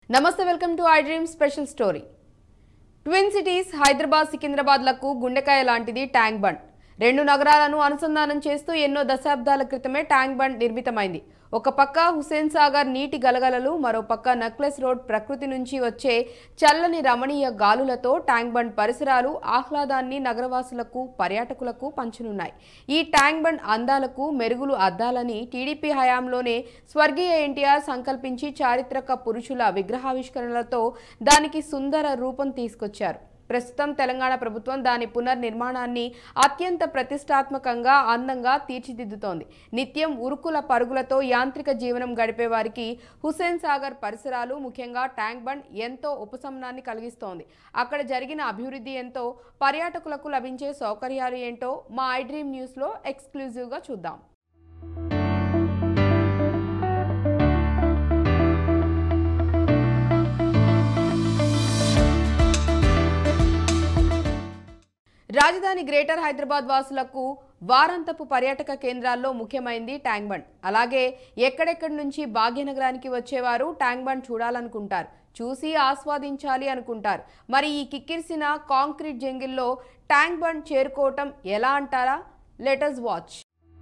నమస్తే welcome to I dream special story twin cities Hyderabad సికింద్రాబాద్లకు గుండెకాయ లాంటిది ట్యాంక్ బండ్ రెండు నగరాలను అనుసంధానం చేస్తూ ఎన్నో దశాబ్దాల క్రితమే ట్యాంక్ బండ్ నిర్మితమైంది ఒక పక్క హుసేన్ సాగర్ నీటి గలగలలు మరో పక్క నక్లెస్ రోడ్ ప్రకృతి నుంచి వచ్చే చల్లని రమణీయ గాలులతో ట్యాంక్ బండ్ పరిసరాలు ఆహ్లాదాన్ని నగరవాసులకు పర్యాటకులకు పంచనున్నాయి ఈ ట్యాంక్ బండ్ అందాలకు మెరుగులు అద్దాలని టీడీపీ హయాంలోనే స్వర్గీయ ఎన్టీఆర్ సంకల్పించి చారిత్రక పురుషుల విగ్రహావిష్కరణలతో దానికి సుందర రూపం తీసుకొచ్చారు ప్రస్తుతం తెలంగాణ ప్రభుత్వం దాని పునర్నిర్మాణాన్ని అత్యంత ప్రతిష్టాత్మకంగా అందంగా తీర్చిదిద్దుతోంది నిత్యం ఉరుకుల పరుగులతో యాంత్రిక జీవనం గడిపే వారికి హుస్సేన్ సాగర్ పరిసరాలు ముఖ్యంగా ట్యాంక్ బండ్ ఎంతో ఉపశమనాన్ని కలిగిస్తోంది అక్కడ జరిగిన అభివృద్ధి ఎంతో పర్యాటకులకు లభించే సౌకర్యాలు ఏంటో మా ఐ డ్రీమ్ న్యూస్లో ఎక్స్క్లూజివ్గా చూద్దాం రాజధాని గ్రేటర్ హైదరాబాద్ వాసులకు వారాంతపు పర్యాటక కేంద్రాల్లో ముఖ్యమైంది ట్యాంక్ బండ్ అలాగే ఎక్కడెక్కడి నుంచి భాగ్యనగరానికి వచ్చేవారు ట్యాంక్ బండ్ చూడాలనుకుంటారు చూసి ఆస్వాదించాలి అనుకుంటారు మరి ఈ కిక్కిరిసిన కాంక్రీట్ జంగిల్లో ట్యాంక్ బండ్ చేరుకోవటం ఎలా అంటారా లెటస్ వాచ్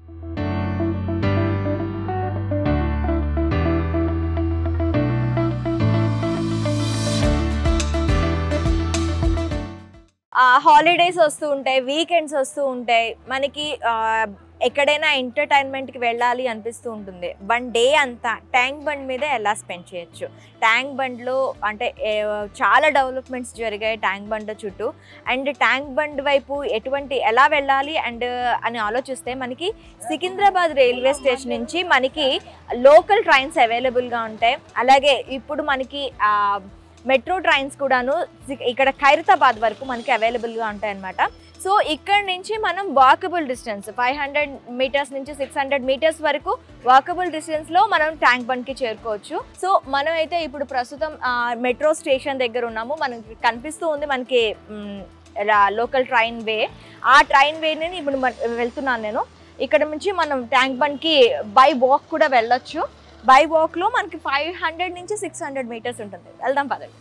హాలిడేస్ వస్తూ ఉంటాయి వీకెండ్స్ వస్తూ ఉంటాయి మనకి ఆ, ఎక్కడైనా ఎంటర్టైన్మెంట్కి వెళ్ళాలి అనిపిస్తూ ఉంటుంది వన్ డే అంతా ట్యాంక్ బండ్ మీద ఎలా స్పెండ్ చేయొచ్చు ట్యాంక్ బండ్లో అంటే ఏ, చాలా డెవలప్మెంట్స్ జరిగాయి ట్యాంక్ బండ్ చుట్టూ అండ్ ట్యాంక్ బండ్ వైపు ఎటువంటి ఎలా వెళ్ళాలి అండ్ అని ఆలోచిస్తే మనకి సికింద్రాబాద్ రైల్వే స్టేషన్ నుంచి మనకి లోకల్ ట్రైన్స్ అవైలబుల్గా ఉంటాయి అలాగే ఇప్పుడు మనకి ఆ, మెట్రో ట్రైన్స్ కూడాను సి- ఇక్కడ ఖైరతాబాద్ వరకు మనకి అవైలబుల్గా ఉంటాయి అనమాట సో ఇక్కడ నుంచి మనం walkable distance five hundred metres నుంచి సిక్స్ హండ్రెడ్ మీటర్స్ వరకు వాకబుల్ డిస్టెన్స్లో మనం ట్యాంక్ బండ్కి చేరుకోవచ్చు సో మనం అయితే ఇప్పుడు ప్రస్తుతం మెట్రో స్టేషన్ దగ్గర ఉన్నాము మనకి కనిపిస్తూ ఉంది మనకి మ్, ఇలా లోకల్ ట్రైన్ వే ఆ ట్రైన్ వేని ఇప్పుడు మన- వెళ్తున్నాను నేను ఇక్కడ నుంచి మనం ట్యాంక్ బండ్కి బై వాక్ కూడా వెళ్ళొచ్చు బై వాక్లో మనకి ఫైవ్ హండ్రెడ్ నుంచి సిక్స్ హండ్రెడ్ మీటర్స్ ఉంటుంది వెళ్దాం పదండి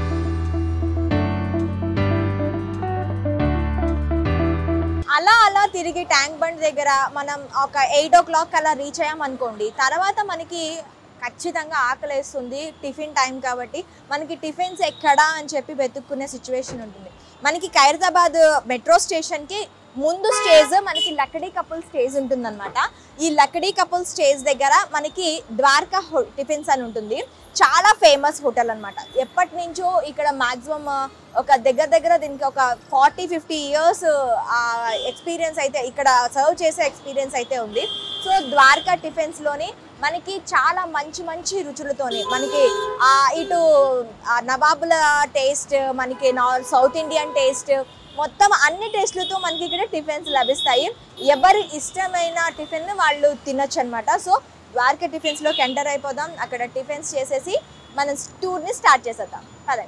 అలా అలా తిరిగి ట్యాంక్ బండ్ దగ్గర మనం ఒక ఎయిట్ ఓ క్లాక్ అలా రీచ్ అయ్యామనుకోండి తర్వాత మనకి ఖచ్చితంగా ఆకలేస్తుంది టిఫిన్ టైం కాబట్టి మనకి టిఫిన్స్ ఎక్కడా అని చెప్పి వెతుక్కునే సిచ్యువేషన్ ఉంటుంది మనకి ఖైరతాబాద్ మెట్రో స్టేషన్కి ముందు స్టేజ్ మనకి లక్కడీ కపుల్ స్టేజ్ ఉంటుందన్నమాట ఈ లక్కడీ కపుల్ స్టేజ్ దగ్గర మనకి ద్వారకా హో- టిఫిన్స్ అని ఉంటుంది చాలా ఫేమస్ హోటల్ అన్నమాట ఎప్పటి నుంచో ఇక్కడ మాక్సిమం ఒక దగ్గర దగ్గర దీనికి ఒక ఫార్టీ ఫిఫ్టీ ఇయర్స్ ఎక్స్పీరియన్స్ అయితే ఇక్కడ సర్వ్ చేసే ఎక్స్పీరియన్స్ అయితే ఉంది సో ద్వారకా టిఫిన్స్లోని మనకి చాలా మంచి మంచి రుచులతోని మనకి ఆ, ఇటు ఆ, నవాబుల టేస్ట్ మనకి నా- సౌత్ ఇండియన్ టేస్ట్ మొత్తం అన్ని టేస్ట్లతో మనకి ఇక్కడ టిఫిన్స్ లభిస్తాయి ఎవరి ఇష్టమైన టిఫిన్ వాళ్ళు తినొచ్చు అనమాట సో ద్వారకా టిఫిన్స్లోకి ఎంటర్ అయిపోదాం అక్కడ టిఫిన్స్ చేసేసి మనం టూర్ని స్టార్ట్ చేసేద్దాం పదండి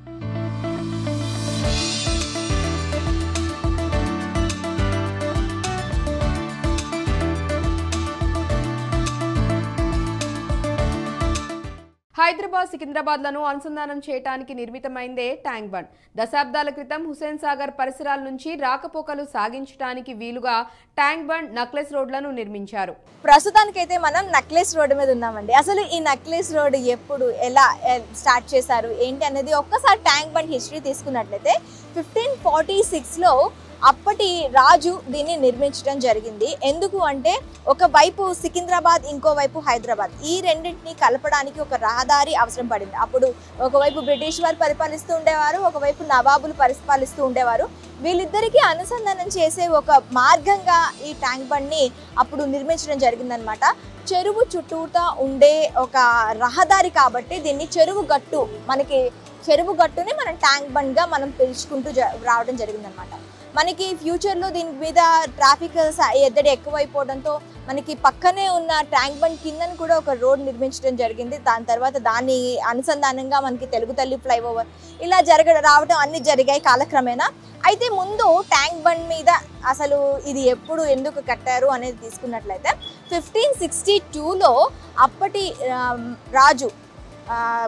హైదరాబాద్ సికింద్రాబాద్లను అనుసంధానం చేయడానికి నిర్మితమైందే ట్యాంక్ బండ్ దశాబ్దాల క్రితం హుసేన్ సాగర్ పరిసరాల నుంచి రాకపోకలు సాగించడానికి వీలుగా ట్యాంక్ బండ్ నక్లెస్ రోడ్లను నిర్మించారు ప్రస్తుతానికైతే మనం నక్లెస్ రోడ్ మీద ఉన్నామండి అసలు ఈ నక్లెస్ రోడ్ ఎప్పుడు ఎలా ఎ- స్టార్ట్ చేశారు ఏంటి అనేది ఒక్కసారి ట్యాంక్ బండ్ హిస్టరీ తీసుకున్నట్లయితే ఫిఫ్టీన్ ఫార్టీ సిక్స్లో అప్పటి రాజు దీన్ని నిర్మించడం జరిగింది ఎందుకు అంటే ఒకవైపు సికింద్రాబాద్ ఇంకోవైపు హైదరాబాద్ ఈ రెండింటిని కలపడానికి ఒక రహదారి అవసరం పడింది అప్పుడు ఒకవైపు బ్రిటిష్ వారు పరిపాలిస్తూ ఉండేవారు ఒకవైపు నవాబులు పరిపాలిస్తూ ఉండేవారు వీళ్ళిద్దరికీ అనుసంధానం చేసే ఒక మార్గంగా ఈ ట్యాంక్ బండ్ని అప్పుడు నిర్మించడం జరిగిందనమాట చెరువు చుట్టూతా ఉండే ఒక రహదారి కాబట్టి దీన్ని చెరువు గట్టు మనకి చెరువు గట్టుని మనం ట్యాంక్ బండ్గా మనం పిలుచుకుంటూ జ- రావడం జరిగిందనమాట మనకి ఫ్యూచర్లో దీని మీద ట్రాఫిక్ స- ఎద్దడి ఎక్కువైపోవడంతో మనకి పక్కనే ఉన్న ట్యాంక్ బండ్ కిందన కూడా ఒక రోడ్ నిర్మించడం జరిగింది దాని తర్వాత దాని అనుసంధానంగా మనకి తెలుగు తల్లి ఫ్లైఓవర్ ఇలా జరగ రావడం అన్ని జరిగాయి కాలక్రమేణా అయితే ముందు ట్యాంక్ బండ్ మీద అసలు ఇది ఎప్పుడు ఎందుకు కట్టారు అనేది తీసుకున్నట్లయితే ఫిఫ్టీన్ సిక్స్టీ టూలో అప్పటి ఆ, రాజు ఆ,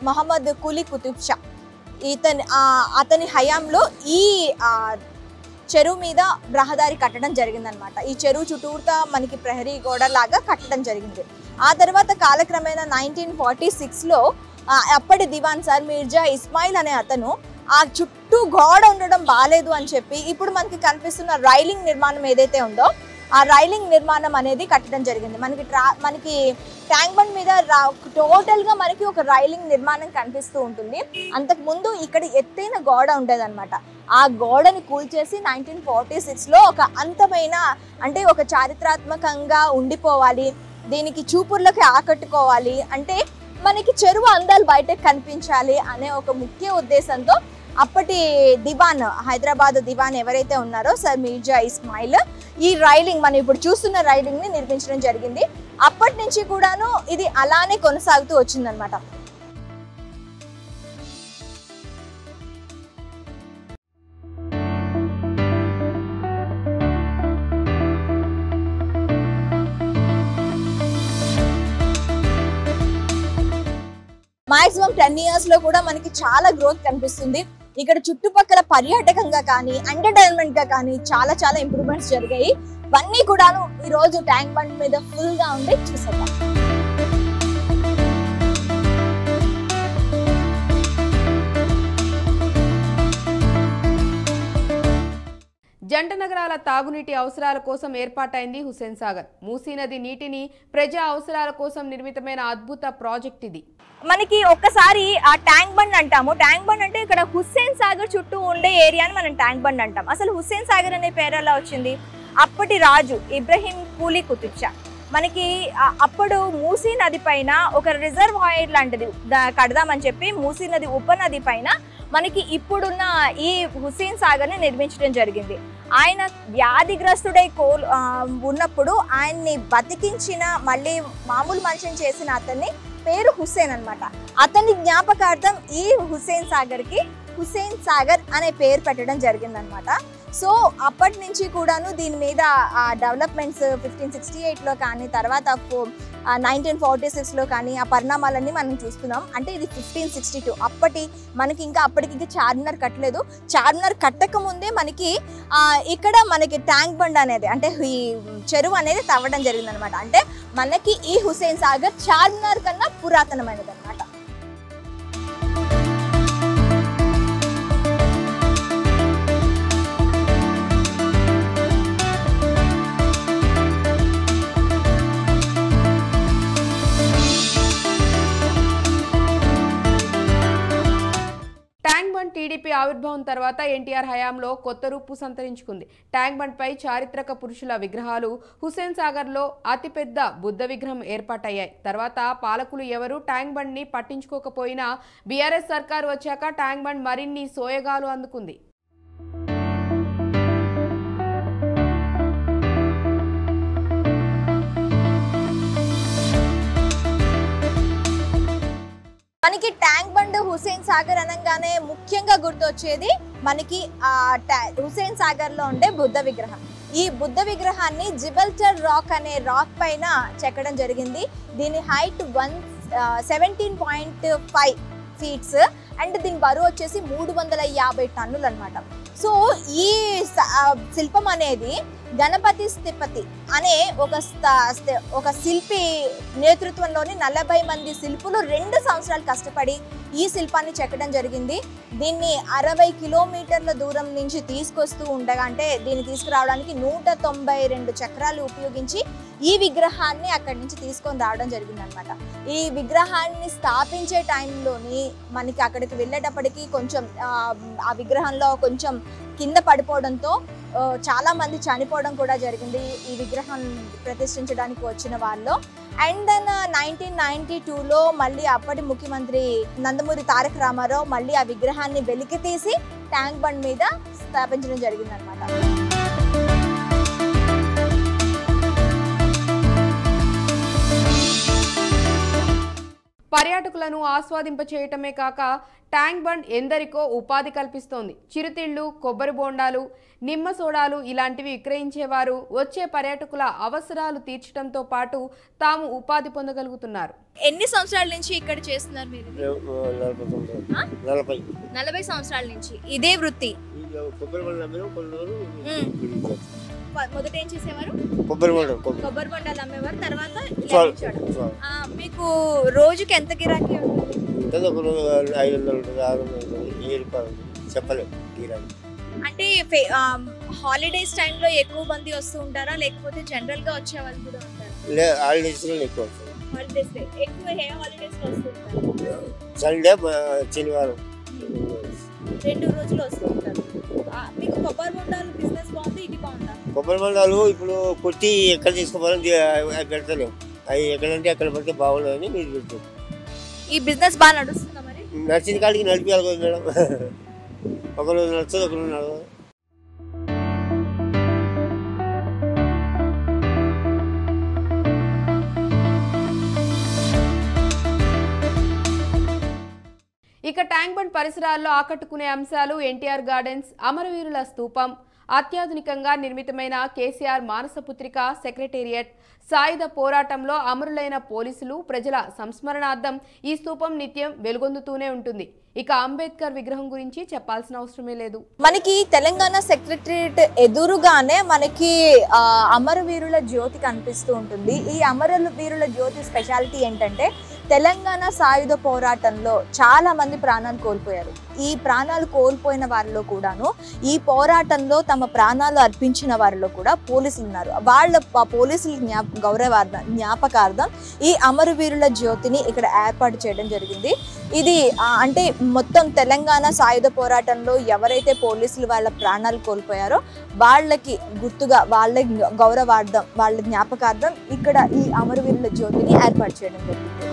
మొహమ్మద్ కులీ కుతుబ్ షా ఇతని ఆ, అతని హయాంలో ఈ ఆ, చెరువు మీద రహదారి కట్టడం జరిగిందనమాట ఈ చెరువు చుట్టూతా మనకి ప్రహరీ గోడ లాగా కట్టడం జరిగింది ఆ తర్వాత కాలక్రమేణా నైన్టీన్ ఫార్టీ సిక్స్లో అప్పటి దివాన్ సార్ మీర్జా ఇస్మాయిల్ అనే అతను ఆ చుట్టూ గోడ ఉండడం బాగాలేదు అని చెప్పి ఇప్పుడు మనకి కనిపిస్తున్న రైలింగ్ నిర్మాణం ఏదైతే ఉందో ఆ రైలింగ్ నిర్మాణం అనేది కట్టడం జరిగింది మనకి ట్రా మనకి ట్యాంక్ బండ్ మీద రా- టోటల్గా మనకి ఒక రైలింగ్ నిర్మాణం కనిపిస్తూ ఉంటుంది అంతకు ముందు ఇక్కడ ఎత్తైన గోడ ఉండేదన్నమాట ఆ గోడని కూల్చేసి నైన్టీన్ ఫార్టీ సిక్స్లో ఒక అంతమైన అంటే ఒక చారిత్రాత్మకంగా ఉండిపోవాలి దీనికి చూపుర్లకి ఆకట్టుకోవాలి అంటే మనకి చెరువు అందాలు బయటకు కనిపించాలి అనే ఒక ముఖ్య ఉద్దేశంతో అప్పటి దివాన్ హైదరాబాద్ దివాన్ ఎవరైతే ఉన్నారో సర్ మీర్జా ఇస్మాయిల్ ఈ రైలింగ్ మనం ఇప్పుడు చూస్తున్న రైలింగ్ ని నిర్మించడం జరిగింది అప్పటి నుంచి కూడాను ఇది అలానే కొనసాగుతూ వచ్చిందనమాట మాక్సిమం టెన్ ఇయర్స్ లో కూడా మనకి చాలా గ్రోత్ కనిపిస్తుంది ఇక్కడ చుట్టుపక్కల పర్యాటకంగా కానీ ఎంటర్టైన్మెంట్ గా కానీ చాలా చాలా ఇంప్రూవ్మెంట్స్ జరిగాయి ఇవన్నీ కూడాను ఈ రోజు ట్యాంక్ బండ్ మీద ఫుల్ గా ఉండి చూసేద్దాం జంట నగరాల తాగునీటి అవసరాల కోసం ఏర్పాటైంది హుస్సేన్ సాగర్ మూసీ నది నీటిని ప్రజా అవసరాల కోసం నిర్మితమైన అద్భుత ప్రాజెక్ట్ ఇది మనకి ఒక్కసారి ఆ ట్యాంక్ బండ్ అంటాము ట్యాంక్ బండ్ అంటే ఇక్కడ హుస్సేన్ సాగర్ చుట్టూ ఉండే ఏరియాని మనం ట్యాంక్ బండ్ అంటాం అసలు హుస్సేన్ సాగర్ అనే పేరు ఎలా వచ్చింది అప్పటి రాజు ఇబ్రహీం కూలీ కుతుబ్ షా మనకి ఆ- అప్పుడు మూసీ నది పైన ఒక రిజర్వాయర్ లాంటిది దా- కడదామని చెప్పి మూసీ నది ఉపనది పైన మనకి ఇప్పుడున్న ఈ హుస్సేన్ సాగర్ని నిర్మించడం జరిగింది ఆయన వ్యాధిగ్రస్తుడై కోల్ ఆ, ఉన్నప్పుడు ఆయన్ని బతికించిన మళ్ళీ మామూలు మనిషిని చేసిన అతన్ని పేరు హుస్సేన్ అన్నమాట అతని జ్ఞాపకార్థం ఈ హుస్సేన్ సాగర్కి హుస్సేన్ సాగర్ అనే పేరు పెట్టడం జరిగిందనమాట సో అప్పటి నుంచి కూడాను దీని మీద డెవలప్మెంట్స్ ఫిఫ్టీన్ సిక్స్టీ ఎయిట్లో కానీ తర్వాత నైన్టీన్ ఫార్టీ సిక్స్లో కానీ ఆ పరిణామాలన్నీ మనం చూస్తున్నాం అంటే ఇది ఫిఫ్టీన్ సిక్స్టీ టూ అప్పటి మనకి ఇంకా అప్పటికి ఇంకా చార్మినార్ కట్టలేదు చార్మినార్ కట్టక ముందే మనకి ఆ, ఇక్కడ మనకి ట్యాంక్ బండ్ అనేది అంటే ఈ చెరువు అనేది తవ్వడం జరిగిందనమాట అంటే మనకి ఈ హుసేన్ సాగర్ చార్మినార్ కన్నా పురాతనమైనది అనమాట ట్యాంక్ బండ్ టీడీపీ ఆవిర్భావం తర్వాత ఎన్టీఆర్ హయాంలో కొత్త రూపు సంతరించుకుంది ట్యాంక్ బండ్ పై చారిత్రక పురుషుల విగ్రహాలు హుస్సేన్ సాగర్లో అతిపెద్ద బుద్ధ విగ్రహం ఏర్పాటయ్యాయి తర్వాత పాలకులు ఎవరు ట్యాంక్ బండ్ ని పట్టించుకోకపోయినా బీఆర్ఎస్ సర్కారు వచ్చాక ట్యాంక్ బండ్ మరిన్ని సోయగాలు అందుకుంది మనకి ట్యాంక్ బండ్ హుసేన్ సాగర్ అనగానే ముఖ్యంగా గుర్తొచ్చేది మనకి ఆ టా- హుసేన్ సాగర్ లో ఉండే బుద్ధ విగ్రహం ఈ బుద్ధ విగ్రహాన్ని జిబల్చర్ రాక్ అనే రాక్ పైన చెక్కడం జరిగింది దీని height one seventeen point five feets and దీని బరువు వచ్చేసి మూడు వందల యాభై టన్నులు అనమాట సో ఈ స- ఆ, శిల్పం అనేది గణపతి స్థిపతి అనే ఒక స్థ- స్థ- ఒక శిల్పి నేతృత్వంలోని నలభై మంది శిల్పులు రెండు సంవత్సరాలు కష్టపడి ఈ శిల్పాన్ని చెక్కడం జరిగింది దీన్ని అరవై కిలోమీటర్ల దూరం నుంచి తీసుకొస్తూ ఉండగా అంటే దీన్ని తీసుకురావడానికి నూట తొంభై రెండు చక్రాలు ఉపయోగించి ఈ విగ్రహాన్ని అక్కడి నుంచి తీసుకొని రావడం జరిగింది అనమాట ఈ విగ్రహాన్ని స్థాపించే టైంలోని మనకి అక్కడికి వెళ్ళేటప్పటికి కొంచెం ఆ, ఆ విగ్రహంలో కొంచెం కింద పడిపోవడంతో ఆ, చాలా మంది చనిపోవడం కూడా జరిగింది ఈ విగ్రహం ప్రతిష్ఠించడానికి వచ్చిన వాళ్ళు అండ్ దెన్ నైన్టీన్ నైన్టీ టూలో మళ్ళీ అప్పటి ముఖ్యమంత్రి నందమూరి తారక రామారావు మళ్ళీ ఆ విగ్రహాన్ని వెలికి తీసి ట్యాంక్ బండ్ మీద స్థాపించడం జరిగిందనమాట పర్యాటకులను ఆస్వాదింపచేయటమే కాక ట్యాంక్ బండ్ ఎందరికో ఉపాధి కల్పిస్తోంది చిరుతిళ్లు కొబ్బరి బోండాలు నిమ్మ సోడాలు ఇలాంటివి విక్రయించేవారు వచ్చే పర్యాటకుల అవసరాలు తీర్చడంతో పాటు తాము ఉపాధి పొందగలుగుతున్నారు ఎన్ని సంవత్సరాల నుంచి ఇక్కడ చేస్తున్నారు మీరు నలభై తొమ్మిది ఆ? నలభై నలభై సంవత్సరాల నుంచి ఇదే వృత్తి ఈ కొబ్బరి బండ్లు అమ్మినాం కొన్ని రోజులు మ్మ్. గురించి. ప- మొదట ఏం చేసేవారు కొబ్బరి బండ్లు కొబ్బరి కొబ్బరి బొండాలు అమ్మేవారు తర్వాత ఇలా చాలు. నిల్చోవడం. చాలు. ఆ, మీకు రోజుకి ఎంత గిరాకీ ఉంటుంది ఉంటుంది ఒక రోజు ఐదు వందలు ఉంటుంది ఆరు వందలు ఉంటుంది వెయ్యి రూపాయలు ఉంటుంది చెప్పలేము గిరాకీ అంటే హాలిడేస్ టైంలో ఎక్కువ మంది వస్తూ ఉంటారా లేకపోతే జనరల్ గా వచ్చే వాళ్ళు కూడా ఉంటారా లే హాలిడేస్లో ఎక్కువ వస్తుంది హాలిడేస్ ఎక్కువ ఏ హాలిడేస్ లో వస్తూ ఉంటారు సండే మ- శనివారం రెండు రోజులు వస్తూ ఉంటారు ఆ, మీకు కొబ్బరి బొండాలు బిజినెస్ బాగుంది ఇది బాగుందా కొబ్బరి బండాలు ఇప్పుడు కొట్టి ఎక్కడ తీసుకోవాలని అవి పెడతలేము అవి ఎక్కడంటే ఎక్కడ పడితే బాగుండదని మీరు పెడుతుంది ఈ బిజినెస్ బాగా నడుస్తుందా మరి నడిచిన కాడికి నడిపించాలి కదా మేడం ఒకరోజు నడుస్తుంది ఒకరోజు నడవదు ఇక ట్యాంక్ బండ్ పరిసరాల్లో ఆకట్టుకునే అంశాలు ఎన్టీఆర్ గార్డెన్స్ అమరవీరుల స్తూపం అత్యాధునికంగా నిర్మితమైన కేసీఆర్ మానసపుత్రిక సెక్రటేరియట్ సాయుధ పోరాటంలో అమరులైన పోలీసులు ప్రజల సంస్మరణార్థం ఈ స్తూపం నిత్యం వెలుగొందుతూనే ఉంటుంది ఇక అంబేద్కర్ విగ్రహం గురించి చెప్పాల్సిన అవసరమే లేదు మనకి తెలంగాణ సెక్రటరియట్ ఎదురుగానే మనకి ఆ, అమరవీరుల జ్యోతి కనిపిస్తూ ఉంటుంది ఈ అమరవీరుల జ్యోతి స్పెషాలిటీ ఏంటంటే తెలంగాణ సాయుధ పోరాటంలో చాలా మంది ప్రాణాలు కోల్పోయారు ఈ ప్రాణాలు కోల్పోయిన వారిలో కూడాను ఈ పోరాటంలో తమ ప్రాణాలు అర్పించిన వారిలో కూడా పోలీసులు ఉన్నారు వాళ్ళ ఆ పోలీసుల జ్ఞాప గౌరవార్థం జ్ఞాపకార్థం ఈ అమరవీరుల జ్యోతిని ఇక్కడ ఏర్పాటు చేయడం జరిగింది ఇది ఆ, అంటే మొత్తం తెలంగాణ సాయుధ పోరాటంలో ఎవరైతే పోలీసులు వాళ్ళ ప్రాణాలు కోల్పోయారో వాళ్ళకి గుర్తుగా వాళ్ళ గౌరవార్థం వాళ్ళ జ్ఞాపకార్థం ఇక్కడ ఈ అమరవీరుల జ్యోతిని ఏర్పాటు చేయడం జరిగింది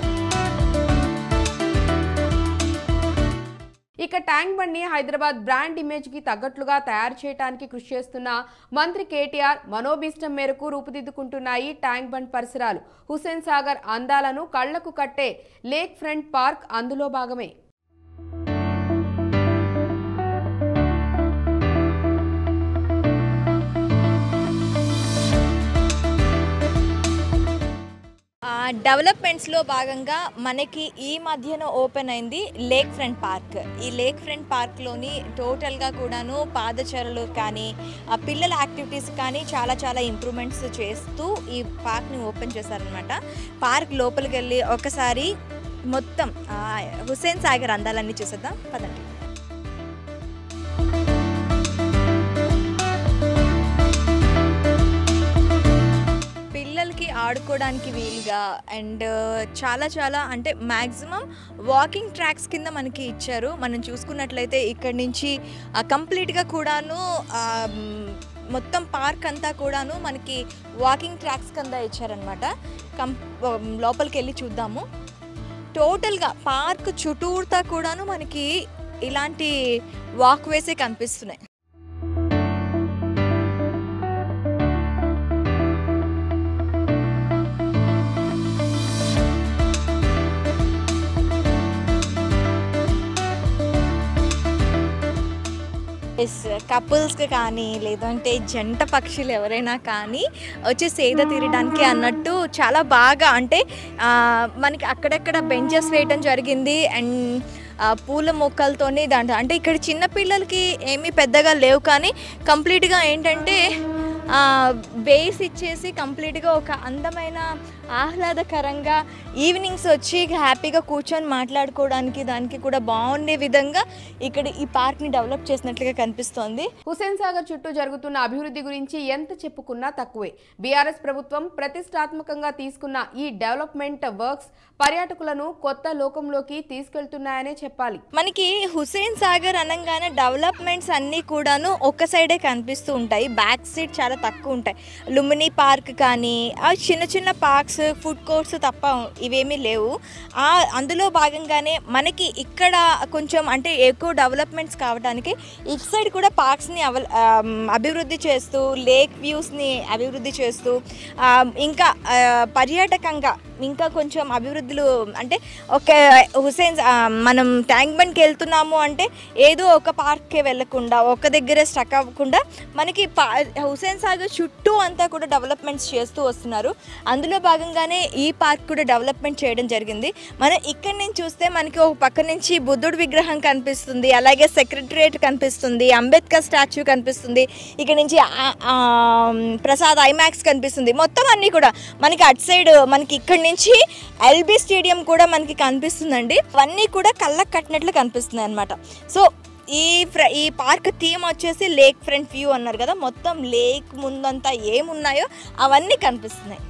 ఇక ట్యాంక్ బండ్ని హైదరాబాద్ బ్రాండ్ ఇమేజ్ కి తగ్గట్లుగా తయారు చేయడానికి కృషి చేస్తున్న మంత్రి కేటీఆర్ మనోభీష్టం మేరకు రూపుదిద్దుకుంటున్నాయి ట్యాంక్ బండ్ పరిసరాలు హుస్సేన్ సాగర్ అందాలను కళ్లకు కట్టే లేక్ ఫ్రంట్ పార్క్ అందులో భాగమే డెవలప్మెంట్స్లో భాగంగా మనకి ఈ మధ్యన ఓపెన్ అయింది లేక్ ఫ్రంట్ పార్క్ ఈ లేక్ ఫ్రంట్ పార్క్లోని టోటల్గా కూడాను పాదచరలు కానీ ఆ పిల్లల యాక్టివిటీస్ కానీ చాలా చాలా ఇంప్రూవ్మెంట్స్ చేస్తూ ఈ పార్క్ని ఓపెన్ చేశారనమాట పార్క్ లోపలికి వెళ్ళి ఒకసారి మొత్తం ఆ, హుస్సేన్ సాగర్ అందాలన్నీ చూసేద్దాం పదండి పిల్లలకి ఆడుకోవడానికి వీలుగా అండ్ చాలా చాలా అంటే మ్యాక్సిమం వాకింగ్ ట్రాక్స్ కింద మనకి ఇచ్చారు మనం చూసుకున్నట్లయితే ఇక్కడి నుంచి కంప్లీట్గా కూడాను ఆ, మ్, మొత్తం పార్క్ అంతా కూడాను మనకి వాకింగ్ ట్రాక్స్ కింద ఇచ్చారనమాట కం లోపలికి వెళ్ళి చూద్దాము టోటల్గా పార్క్ చుట్టూర్తా కూడాను మనకి ఇలాంటి వాక్ వేసే కనిపిస్తున్నాయి ఎస్ కపుల్స్కి కానీ లేదంటే జంట పక్షులు ఎవరైనా కానీ వచ్చి సేద తీరడానికి అన్నట్టు చాలా బాగా అంటే ఆ, మనకి అక్కడక్కడ బెంచెస్ వేయటం జరిగింది అండ్ పూల మొక్కలతోని దాంట్లో అంటే ఇక్కడ చిన్న పిల్లలకి ఏమీ పెద్దగా లేవు కానీ కంప్లీట్గా ఏంటంటే బేస్ ఇచ్చేసి కంప్లీట్గా ఒక అందమైన ఆహ్లాదకరంగా ఈవినింగ్స్ వచ్చి హ్యాపీగా కూర్చొని మాట్లాడుకోవడానికి దానికి కూడా బాగుండే విధంగా ఇక్కడ ఈ పార్క్ని డెవలప్ చేసినట్లుగా కనిపిస్తోంది హుసేన్ సాగర్ చుట్టూ జరుగుతున్న అభివృద్ధి గురించి ఎంత చెప్పుకున్నా తక్కువే బీఆర్ఎస్ ప్రభుత్వం ప్రతిష్టాత్మకంగా తీసుకున్న ఈ డెవలప్మెంట్ వర్క్స్ పర్యాటకులను కొత్త లోకంలోకి తీసుకెళ్తున్నాయనే చెప్పాలి మనకి హుసేన్ సాగర్ అనగానే డెవలప్మెంట్స్ అన్నీ కూడాను ఒక సైడే కనిపిస్తూ ఉంటాయి బ్యాక్ సైడ్ చాలా తక్కువ ఉంటాయి లుమినీ పార్క్ కానీ ఆ చిన్న చిన్న పార్క్స్ ఫుడ్ కోర్ట్స్ తప్ప ఇవేమీ లేవు ఆ అందులో భాగంగానే మనకి ఇక్కడ కొంచెం అంటే ఎక్కువ డెవలప్మెంట్స్ కావడానికి ఇటు సైడ్ కూడా పార్క్స్ని అవ ఆమ్, అభివృద్ధి చేస్తూ లేక్ వ్యూస్ని అభివృద్ధి చేస్తూ ఆమ్, ఇంకా ఆ, పర్యాటకంగా ఇంకా కొంచెం అభివృద్ధులు అంటే ఒక హుసేన్ ఆ, మనం ట్యాంక్ బండ్కి వెళ్తున్నాము అంటే ఏదో ఒక పార్క్కే వెళ్ళకుండా ఒక దగ్గరే స్టక్ అవ్వకుండా మనకి పా హుసేన్ సాగర్ చుట్టూ అంతా కూడా డెవలప్మెంట్స్ చేస్తూ వస్తున్నారు అందులో భాగంగానే ఈ పార్క్ కూడా డెవలప్మెంట్ చేయడం జరిగింది మనం ఇక్కడి నుంచి చూస్తే మనకి ఒక పక్క నుంచి బుద్ధుడి విగ్రహం కనిపిస్తుంది అలాగే సెక్రటరియట్ కనిపిస్తుంది అంబేద్కర్ స్టాచ్యూ కనిపిస్తుంది ఇక్కడ నుంచి ఆ- ఆ, ప్రసాద్ ఐమాక్స్ కనిపిస్తుంది మొత్తం అన్నీ కూడా మనకి అటు సైడ్ మనకి ఇక్కడ నుంచి ఎల్బీ స్టేడియం కూడా మనకి కనిపిస్తుందండి అవన్నీ కూడా కళ్ళకు కట్టినట్లు కనిపిస్తుంది అనమాట సో ఈ ఫ్ర ఈ పార్క్ థీమ్ వచ్చేసి లేక్ ఫ్రంట్ వ్యూ అన్నారు కదా మొత్తం లేక్ ముందంతా ఏమున్నాయో అవన్నీ కనిపిస్తున్నాయి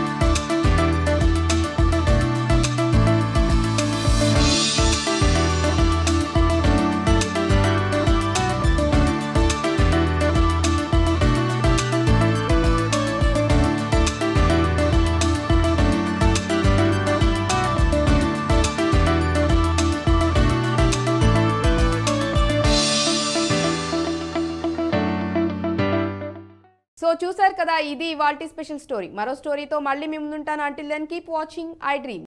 సో చూసారు కదా ఇది ఇవాల్టి స్పెషల్ స్టోరీ మరో స్టోరీతో మళ్ళీ మీ ముందుంటాను until then keep watching I dream